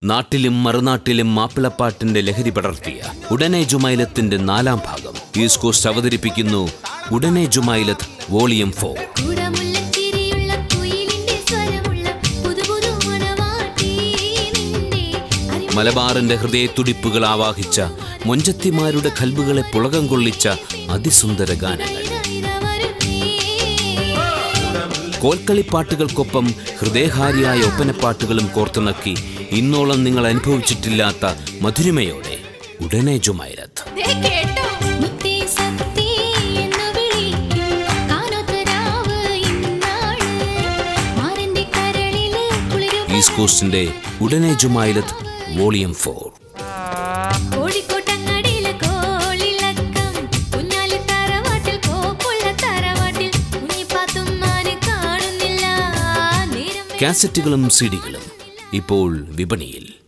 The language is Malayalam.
നാട്ടിലും മറുനാട്ടിലും മാപ്പിളപ്പാട്ടിന്റെ ലഹരി പടർത്തിയ ഉടനെ ജുമൈലത്തിന്റെ നാലാം ഭാഗം ഈസ്റ്റ് കോസ്റ്റ് അവതരിപ്പിക്കുന്നു ഉടനെ ജുമൈലത്ത് വോളിയം ഫോർ കൂടമുല്ലച്ചിരിയുള്ള കുയിലിന്റെ സ്വരമുള്ള പുതുപുതു മണവാട്ടി നിന്റെ അറിവ് മലബാറിന്റെ ഹൃദയത്തുടിപ്പുകൾ ആവാഹിച്ച മൊഞ്ചത്തിമാരുടെ കൽബുകളെ പുളകം കൊള്ളിച്ച അതിസുന്ദര ഗാനങ്ങൾ വരുന്നേ കോൽക്കളിപ്പാട്ടുകൾക്കൊപ്പം ഹൃദയഹാരിയായ ഒപ്പനപ്പാട്ടുകളും കോർത്തിണക്കി ഇന്നോളം നിങ്ങൾ അനുഭവിച്ചിട്ടില്ലാത്ത മധുരിമയോടെ ഉടനെ ജുമൈലത്ത് ദേ കേട്ടോ മുത്തേ സത്തേ എന്ന് വിളിക്കും കാനോത്തരാവ് ഇന്നാള് മാറിന്റെ കരളില് കുളിരും ഈസ്റ്റ് കോസ്റ്റിന്റെ ഉടനെ ജുമൈലത്ത് വോളിയം ഫോർ കോഴിക്കോട്ടങ്ങടിയിലെ കോളിളക്കം കുഞ്ഞാലി തറവാട്ടിൽ കോപ്പുള്ള തറവാട്ടിൽ കുഞ്ഞിപ്പാത്തുമ്മാനെ കാണുന്നില്ല നേരം കാസറ്റുകളും സിഡികളും ഇപ്പോൾ വിപണിയിൽ